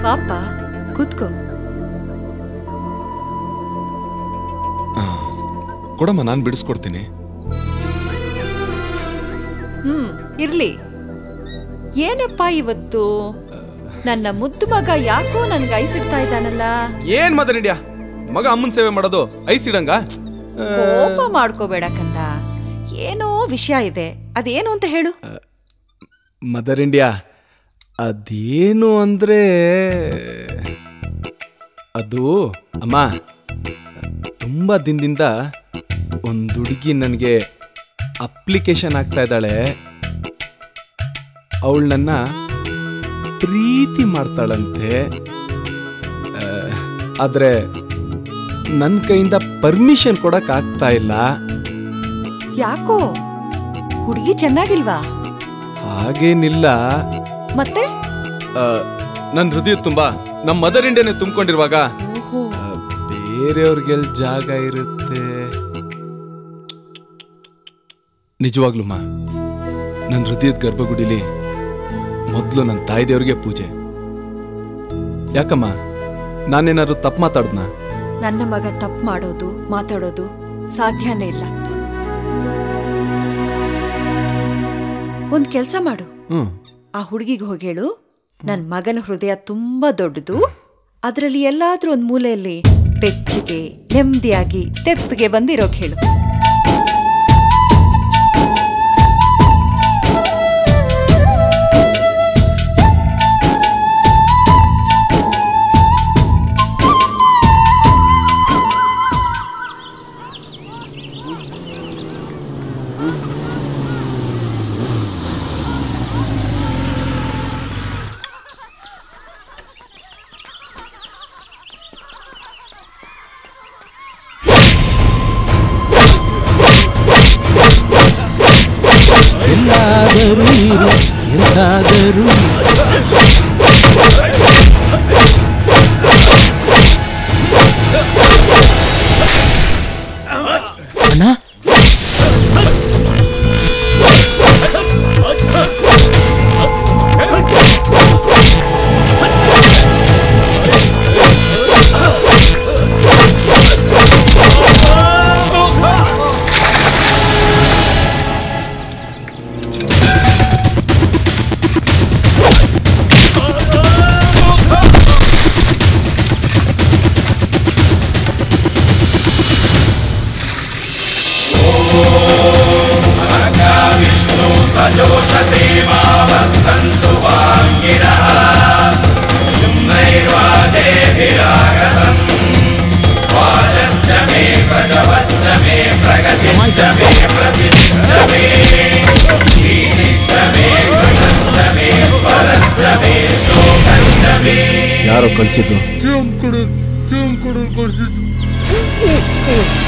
ಪಾಪ ಕೂತ್ಕೋ ಕೊಡಮ್ಮ ನಾನು ಬಿಡಿಸ್ಕೊಡ್ತೀನಿ ಹ್ಮ್ ಇರ್ಲಿ ಏನಪ್ಪ ಇವತ್ತು ನನ್ನ ಮುದ್ದು ಮಗ ಯಾಕೋ ನನ್ಗೆ ಐಸಿಡ್ತಾ ಇದ್ದಾನಲ್ಲ ಏನ್ ಮದರ್ ಇಂಡಿಯಾ ಮಗ ಅಮ್ಮನ್ ಸೇವೆ ಮಾಡೋದು ಐಸ್ ಇಡಂಗ ಕೋಪ ಮಾಡ್ಕೋಬೇಡ ಕಂದ ಏನೋ ವಿಷಯ ಇದೆ ಅದೇನು ಅಂತ ಹೇಳು ಮದರ್ ಇಂಡಿಯಾ ಅದೇನು ಅಂದ್ರೆ ಅದು ಅಮ್ಮ ತುಂಬ ದಿನದಿಂದ ಒಂದು ಹುಡುಗಿ ನನಗೆ ಅಪ್ಲಿಕೇಶನ್ ಆಗ್ತಾ ಇದ್ದಾಳೆ ಅವಳು ನನ್ನ ಪ್ರೀತಿ ಮಾಡ್ತಾಳಂತೆ ಆ, ಆದ್ರೆ ನನ್ನ ಕೈಯಿಂದ ಪರ್ಮಿಷನ್ ಕೊಡಕ್ ಆಗ್ತಾ ಇಲ್ಲ ಯಾಕೋ ಹುಡುಗಿ ಚೆನ್ನಾಗಿಲ್ವಾ ಹಾಗೇನಿಲ್ಲ ಮತ್ತೆ ನನ್ನ ಹೃದಯ ತುಂಬಾ ನಮ್ಮ ಮದರ್ ಇಂಡಿಯಾನೇ ತುಂಬಿಕೊಂಡಿರುವಾಗ ಓಹೋ ಬೇರೆಯವ್ರಿಗೆಲ್ ಜಾಗ ಇರುತ್ತೆ ನಿಜವಾಗ್ಲೂ ಮಾ ನನ್ನ ಹೃದಯದ ಗರ್ಭಗುಡಿಲಿ ಮೊದಲು ನನ್ನ ತಾಯಿ ದೇವ್ರಿಗೆ ಪೂಜೆ ಯಾಕಮ್ಮ ನಾನೇನಾದ್ರು ತಪ್ಪು ಮಾತಾಡ್ದ್ನ ನನ್ನ ಮಗ ತಪ್ಪು ಮಾಡೋದು ಮಾತಾಡೋದು ಸಾಧ್ಯನೇ ಇಲ್ಲ ಒಂದ್ ಕೆಲ್ಸ ಮಾಡು ಹ್ಮ್ ಆ ಹುಡುಗಿಗೆ ಹೋಗಿ ಹೇಳು ನನ್ ಮಗನ ಹೃದಯ ತುಂಬಾ ದೊಡ್ಡದು ಅದರಲ್ಲಿ ಎಲ್ಲಾದ್ರೂ ಒಂದ್ ಮೂಲೆಯಲ್ಲಿ ಬೆಚ್ಚಗೆ ನೆಮ್ಮದಿಯಾಗಿ ತೆಪ್ಪಿಗೆ ಬಂದಿರೋಕ್ ಹೇಳು ಎಲ್ಲಾದರೂ ಇರು ಎಂದಾದರೂ ಅಣ್ಣ ಯಾರೋ ಕಳಿಸಿದ್ದು ಸೇಮ್ ಕೊಡು ಸೇಮ್ ಕೊಡು ಕೊಡ್ಸಿದ್ದು